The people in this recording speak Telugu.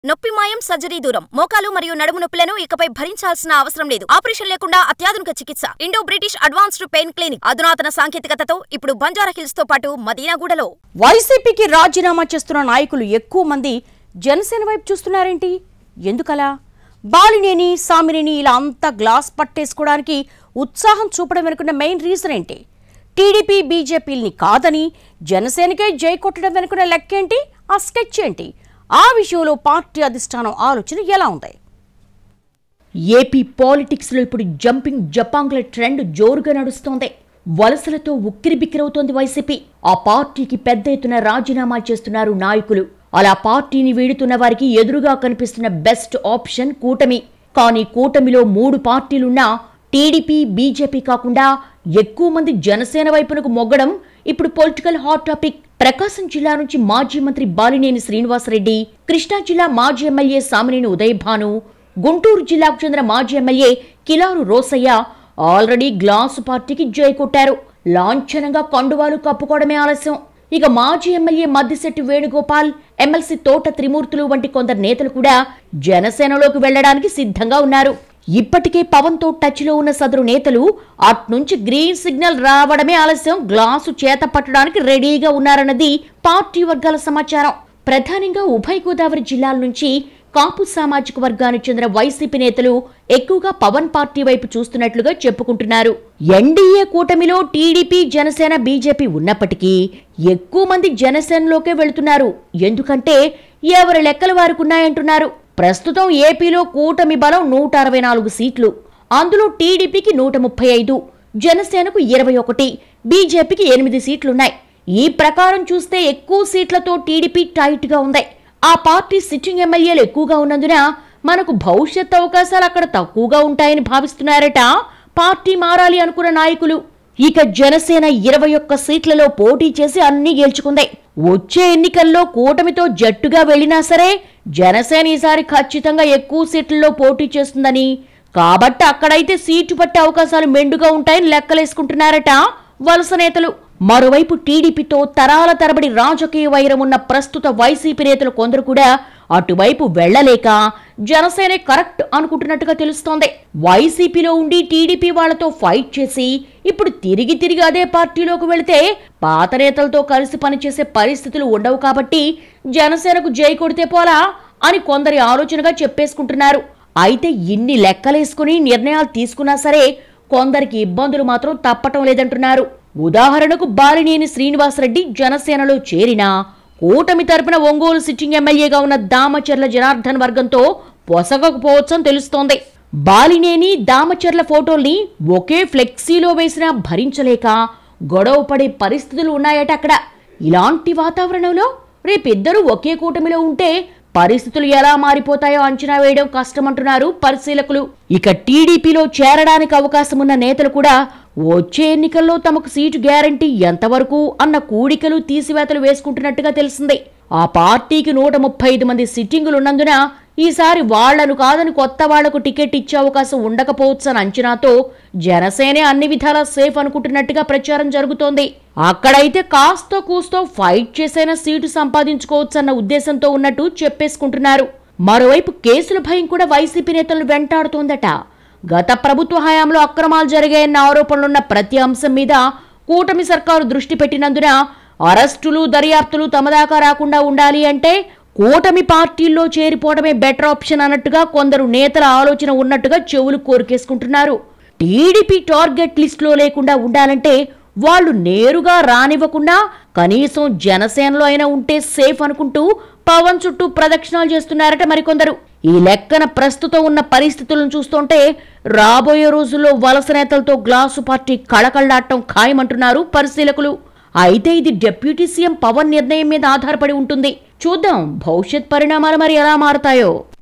నొప్పి మాయం సర్జరీ దూరం మోకాలు మరియు నడుము నొప్పులను ఇకపై భరించాల్సిన అవసరం లేదు ఆపరేషన్ లేకుండా అత్యాధునిక చికిత్స Indo British advanced pain clinic అధునాతన సాంకేతికతతో ఇప్పుడు బంజారా హిల్స్ తో పాటు మదీనాగూడలో వైసీపీకి రాజీనామా చేస్తున్న నాయకులు ఎక్కువ మంది జనసేన వైపు చూస్తున్నారేంటి ఎందుకలా బాలినేని సామినేని ఇలా అంతా గ్లాస్ పట్టేసుకోవడానికి ఉత్సాహం చూపడం వెనుకున్న మెయిన్ రీజన్ ఏంటి టీడీపీ బీజేపీల్ని కాదని జనసేనకే జై కొట్టడం వెనుకున్న లెక్కేంటి ఆ స్కెచ్ ఏంటి ఆ విషయంలో పార్టీ అధిష్టానం ఆలోచన ఎలా ఉంది ఏపీ పాలిటిక్స్ లో ఇప్పుడు జంపింగ్ జపాంగ్ల ట్రెండ్ జోరుగా నడుస్తోంది వలసలతో ఉక్కిరిబిక్కిరవుతోంది వైసీపీ ఆ పార్టీకి పెద్ద ఎత్తున రాజీనామా చేస్తున్నారు నాయకులు అలా పార్టీని వీడుతున్న వారికి ఎదురుగా కనిపిస్తున్న బెస్ట్ ఆప్షన్ కూటమి కానీ కూటమిలో మూడు పార్టీలున్నా టీడీపీ బీజేపీ కాకుండా ఎక్కువ మంది జనసేన వైపునకు మొగ్గడం ఇప్పుడు పొలిటికల్ హాట్ టాపిక్ ప్రకాశం జిల్లా నుంచి మాజీ మంత్రి బాలినేని శ్రీనివాసరెడ్డి కృష్ణా జిల్లా మాజీ ఎమ్మెల్యే సామినేని ఉదయభాను గుంటూరు జిల్లాకు చెందిన మాజీ MLA Kilaru Rosaiah already glass పార్టీకి జై కొట్టారు లాంఛనంగా కండువాలు కప్పుకోవడమే ఆలస్యం ఇక మాజీ ఎమ్మెల్యే మద్దిశెట్టి వేణుగోపాల్ ఎమ్మెల్సీ తోట త్రిమూర్తులు వంటి కొందరు నేతలు కూడా జనసేనలోకి వెళ్లడానికి సిద్ధంగా ఉన్నారు ఇప్పటికే పవన్ తో టచ్ లో ఉన్న సదరు నేతలు అట్నుంచి గ్రీన్ సిగ్నల్ రావడమే ఆలస్యం గ్లాసు చేత పట్టడానికి రెడీగా ఉన్నారన్నది పార్టీ వర్గాల సమాచారం ప్రధానంగా ఉభయ గోదావరి జిల్లాల నుంచి కాపు సామాజిక వర్గానికి చెందిన వైసీపీ నేతలు ఎక్కువగా పవన్ పార్టీ వైపు చూస్తున్నట్లుగా చెప్పుకుంటున్నారు ఎన్డీఏ కూటమిలో టీడీపీ జనసేన బీజేపీ ఉన్నప్పటికీ ఎక్కువ మంది జనసేనలోకే వెళుతున్నారు ఎందుకంటే ఎవరి లెక్కలు వారుకున్నాయంటున్నారు ప్రస్తుతం ఏపీలో కూటమి బలం నూట అరవై నాలుగు సీట్లు అందులో టీడీపీకి నూట ముప్పై ఐదు జనసేనకు ఇరవై ఒకటి బీజేపీకి ఎనిమిది సీట్లున్నాయి ఈ ప్రకారం చూస్తే ఎక్కువ సీట్లతో టీడీపీ టైట్ గా ఉంది ఆ పార్టీ సిట్టింగ్ ఎమ్మెల్యేలు ఎక్కువగా ఉన్నందున మనకు భవిష్యత్ అవకాశాలు అక్కడ తక్కువగా ఉంటాయని భావిస్తున్నారట పార్టీ మారాలి అనుకున్న నాయకులు ఇక జనసేన ఇరవై ఒక్క సీట్లలో పోటీ చేసి అన్ని గెలుచుకుంది వచ్చే ఎన్నికల్లో కూటమితో జట్టుగా వెళ్లినా సరే జనసేన ఈసారి ఖచ్చితంగా ఎక్కువ సీట్లలో పోటీ చేస్తుందని కాబట్టి అక్కడైతే సీటు పట్టే అవకాశాలు మెండుగా ఉంటాయని లెక్కలేసుకుంటున్నారట వలస నేతలు మరోవైపు టీడీపీతో తరాల తరబడి రాజకీయ వైరం ఉన్న ప్రస్తుత వైసీపీ నేతలు కొందరు కూడా అటువైపు వెళ్లలేక జనసేనే కరెక్ట్ అనుకుంటున్నట్టుగా తెలుస్తోంది వైసీపీలో ఉండి టీడీపీ వాళ్లతో ఫైట్ చేసి ఇప్పుడు తిరిగి తిరిగి అదే పార్టీలోకి వెళితే పాత నేతలతో కలిసి పనిచేసే పరిస్థితులు ఉండవు కాబట్టి జనసేనకు జై కొడితే పోలా అని కొందరి ఆలోచనగా చెప్పేసుకుంటున్నారు అయితే ఇన్ని లెక్కలేసుకుని నిర్ణయాలు తీసుకున్నా సరే కొందరికి ఇబ్బందులు మాత్రం తప్పటం లేదంటున్నారు ఉదాహరణకు బాలినేని శ్రీనివాసరెడ్డి జనసేనలో చేరినా కూటమి తరపున ఒంగోలు సిట్టింగ్ ఎమ్మెల్యేగా ఉన్న దామచర్ల జనార్దన్ వర్గంతో పొసగకపోవచ్చని తెలుస్తోంది బాలినేని దామచర్ల ఫోటోల్ని ఒకే ఫ్లెక్సీలో వేసినా భరించలేక గొడవ పడే పరిస్థితులు ఉన్నాయట అక్కడ ఇలాంటి వాతావరణంలో రేపిద్దరూ ఒకే కూటమిలో ఉంటే పరిస్థితులు ఎలా మారిపోతాయో అంచనా వేయడం కష్టమంటున్నారు పరిశీలకులు ఇక టీడీపీలో చేరడానికి అవకాశం ఉన్న నేతలు కూడా వచ్చే ఎన్నికల్లో తమకు సీటు గ్యారంటీ ఎంతవరకు అన్న కూడికలు తీసివేతలు వేసుకుంటున్నట్టుగా తెలిసింది ఆ పార్టీకి నూట ముప్పై ఐదు మంది సిట్టింగులున్నందున ఈసారి వాళ్లను కాదని కొత్త వాళ్లకు టికెట్ ఇచ్చే అవకాశం ఉండకపోవచ్చని అంచనాతో జనసేనే అన్ని విధాలా సేఫ్ అనుకుంటున్నట్టుగా ప్రచారం జరుగుతోంది అక్కడైతే కాస్తో కూస్తో ఫైట్ చేసైనా సీటు సంపాదించుకోవచ్చన్న ఉద్దేశంతో ఉన్నట్టు చెప్పేసుకుంటున్నారు మరోవైపు కేసుల భయం కూడా వైసీపీ నేతలను వెంటాడుతోందట గత ప్రభుత్వ హయాంలో అక్రమాలు జరిగాయన్న ఆరోపణలున్న ప్రతి అంశం మీద కూటమి సర్కారు దృష్టి పెట్టినందున అరెస్టులు దర్యాప్తులు తమ దాకా రాకుండా ఉండాలి అంటే కూటమి పార్టీల్లో చేరిపోవడమే బెటర్ ఆప్షన్ అన్నట్టుగా కొందరు నేతల ఆలోచన ఉన్నట్టుగా చెవులు కోరికేసుకుంటున్నారు టీడీపీ టార్గెట్ లిస్టులో లేకుండా ఉండాలంటే వాళ్ళు నేరుగా రానివ్వకుండా కనీసం జనసేనలో అయినా ఉంటే సేఫ్ అనుకుంటూ పవన్ చుట్టూ ప్రదక్షిణాలు చేస్తున్నారట మరికొందరు ఈ లెక్కన ప్రస్తుతం ఉన్న పరిస్థితులను చూస్తుంటే రాబోయే రోజుల్లో వలస నేతలతో గ్లాసు పార్టీ కళకళ్లాడటం ఖాయమంటున్నారు పరిశీలకులు అయితే ఇది డిప్యూటీ సీఎం పవన్ నిర్ణయం మీద ఆధారపడి ఉంటుంది చూద్దాం భవిష్యత్ పరిణామాలు మరి ఎలా మారతాయో